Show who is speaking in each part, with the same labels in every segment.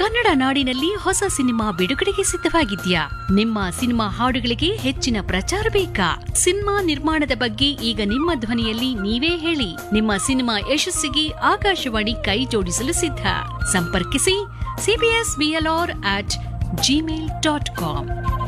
Speaker 1: ಕನ್ನಡ ನಾಡಿನಲ್ಲಿ ಹೊಸ ಸಿನಿಮಾ ಬಿಡುಗಡೆಗೆ ಸಿದ್ಧವಾಗಿದ್ಯಾ ನಿಮ್ಮ ಸಿನಿಮಾ ಹಾಡುಗಳಿಗೆ ಹೆಚ್ಚಿನ ಪ್ರಚಾರ ಬೇಕಾ ಸಿನಿಮಾ ನಿರ್ಮಾಣದ ಬಗ್ಗೆ ಈಗ ನಿಮ್ಮ ಧ್ವನಿಯಲ್ಲಿ ನೀವೇ ಹೇಳಿ ನಿಮ್ಮ ಸಿನಿಮಾ ಯಶಸ್ಸಿಗೆ ಆಕಾಶವಾಣಿ ಕೈ ಜೋಡಿಸಲು ಸಿದ್ಧ ಸಂಪರ್ಕಿಸಿ CBS BLR at Gmail dot com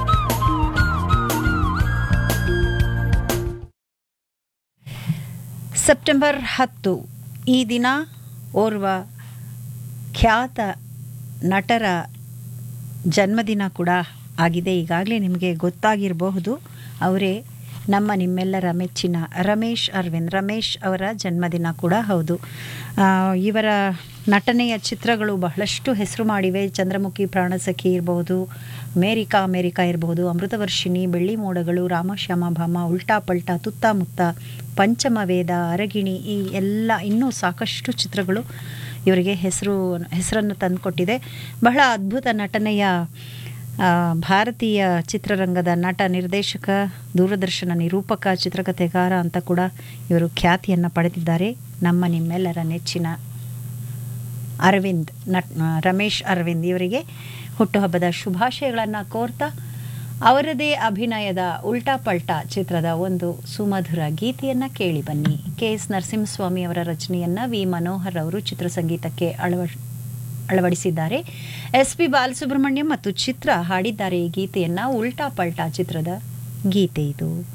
Speaker 2: September ಹತ್ತು ಈ ದಿನ ಓರ್ವ ಖ್ಯಾತ ನಟರ ಜನ್ಮದಿನ ಕೂಡ ಆಗಿದೆ ಈಗಾಗಲೇ ನಿಮಗೆ ಗೊತ್ತಾಗಿರಬಹುದು ಅವರೇ ನಮ್ಮ ನಿಮ್ಮೆಲ್ಲರ ಮೆಚ್ಚಿನ ರಮೇಶ್ ಅರವಿಂದ್ ರಮೇಶ್ ಅವರ ಜನ್ಮದಿನ ಕೂಡ ಹೌದು ಆ, ಇವರ ನಟನೆಯ ಚಿತ್ರಗಳು ಬಹಳಷ್ಟು ಹೆಸರು ಮಾಡಿವೆ ಚಂದ್ರಮುಖಿ ಪ್ರಾಣಸಖಿ ಇರಬಹುದು ಅಮೇರಿಕಾ ಅಮೇರಿಕಾ ಇರಬಹುದು ಅಮೃತವರ್ಷಿಣಿ ಬೆಳ್ಳಿ ಮೋಡಗಳು ರಾಮಶ್ಯಾಮ ಭಾಮ ಉಲ್ಟಾ ಪಲ್ಟಾ ತುತ್ತ ಮುತ್ತ ಪಂಚಮ ವೇದ ಅರಗಿಣಿ ಈ ಎಲ್ಲ ಇನ್ನೂ ಸಾಕಷ್ಟು ಚಿತ್ರಗಳು ಇವರಿಗೆ ಹೆಸರು ಹೆಸರನ್ನು ತಂದುಕೊಟ್ಟಿದೆ ಬಹಳ ಅದ್ಭುತ ನಟನೆಯ ಆ, ಭಾರತೀಯ ಚಿತ್ರರಂಗದ ನಟ ನಿರ್ದೇಶಕ ದೂರದರ್ಶನ ನಿರೂಪಕ ಚಿತ್ರಕಥೆಗಾರ ಅಂತ ಕೂಡ ಇವರು ಖ್ಯಾತಿಯನ್ನು ಪಡೆದಿದ್ದಾರೆ ನಮ್ಮ ನಿಮ್ಮೆಲ್ಲರ ನೆಚ್ಚಿನ ಅರವಿಂದ್ ನಟ್ ರಮೇಶ್ ಅರವಿಂದ್ ಇವರಿಗೆ ಹುಟ್ಟುಹಬ್ಬದ ಶುಭಾಶಯಗಳನ್ನು ಕೋರ್ತಾ ಅವರದೇ ಅಭಿನಯದ ಉಲ್ಟಾ ಪಲ್ಟಾ ಚಿತ್ರದ ಒಂದು ಸುಮಧುರ ಗೀತೆಯನ್ನು ಕೇಳಿ ಬನ್ನಿ ಕೆ ಎಸ್ ನರಸಿಂಹಸ್ವಾಮಿ ಅವರ ರಚನೆಯನ್ನು ವಿ ಮನೋಹರ್ ಅವರು ಚಿತ್ರಸಂಗೀತಕ್ಕೆ ಅಳವ ಅಳವಡಿಸಿದ್ದಾರೆ ಎಸ್ ಪಿ ಬಾಲಸುಬ್ರಹ್ಮಣ್ಯಂ ಮತ್ತು ಚಿತ್ರ ಹಾಡಿದ್ದಾರೆ ಈ ಗೀತೆಯನ್ನು ಉಲ್ಟಾ ಪಲ್ಟಾ ಚಿತ್ರದ ಗೀತೆ ಇದು